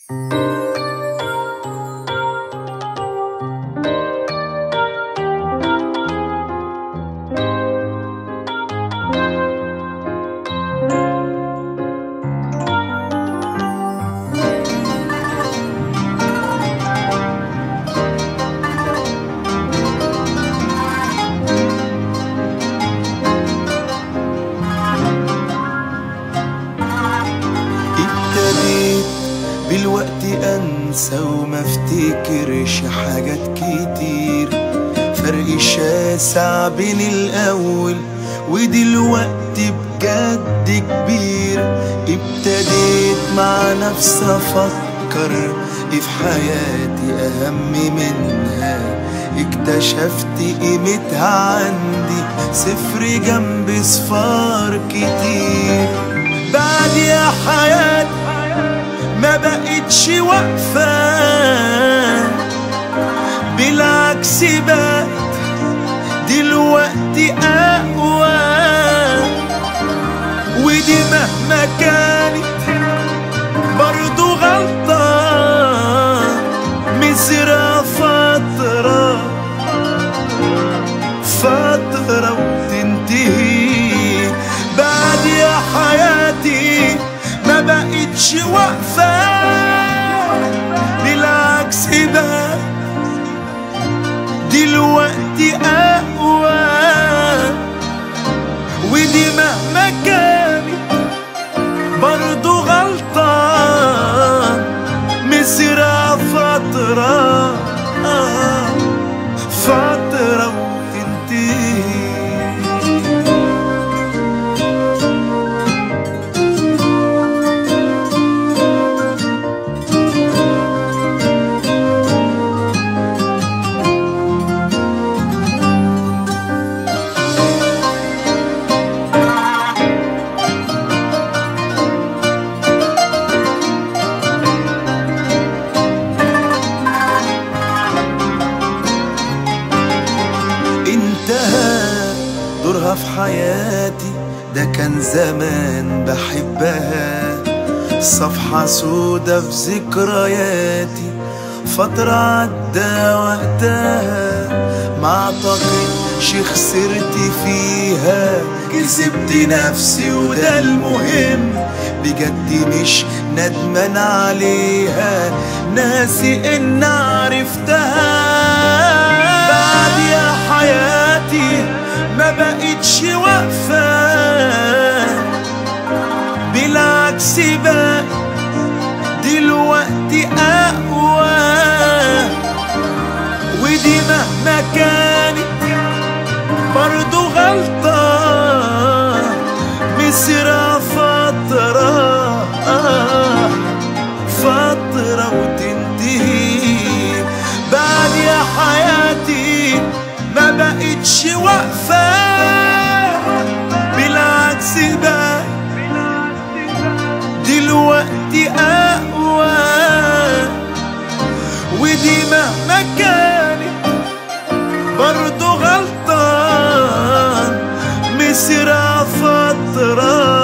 ابتديت بالوقت انسى وما افتكرش حاجات كتير فرق شاسع بين الاول ودلوقتي بجد كبير ابتديت مع نفسي افكر ايه في حياتي اهم منها اكتشفت قيمتها عندي صفر جنب صفار كتير بعد يا حياتي ما بقتش واقفة بالعكس بقت دلوقتي أقوى ودي مهما كانت برضو غلطة مزرعة فترة فترة وتنتهي بعد يا حياتي ما بقتش واقفة بالعكس بقى دلوقتي أقوى ودي مهما كانت برضو غلطة مزرعة فترة آه فترة وتنتهي انتهى دورها في حياتي ده كان زمان بحبها صفحة سودا في ذكرياتي فترة عدى وقتها ما اعتقدش خسرت فيها كسبت نفسي وده المهم بجد مش ندمان عليها ناسي ان عرفتها بعد يا حياتي ما بقتش واقفة بالعكس بقى دلوقتي أقوى ودي مهما كانت برضو غلطة مصيرها فترة آه فترة وتنتهي بعد يا حياتي ما بقتش واقفة بالعكس بقى دلوقتي أقوى ودي مهما كانت برضو غلطان مصيرها فترة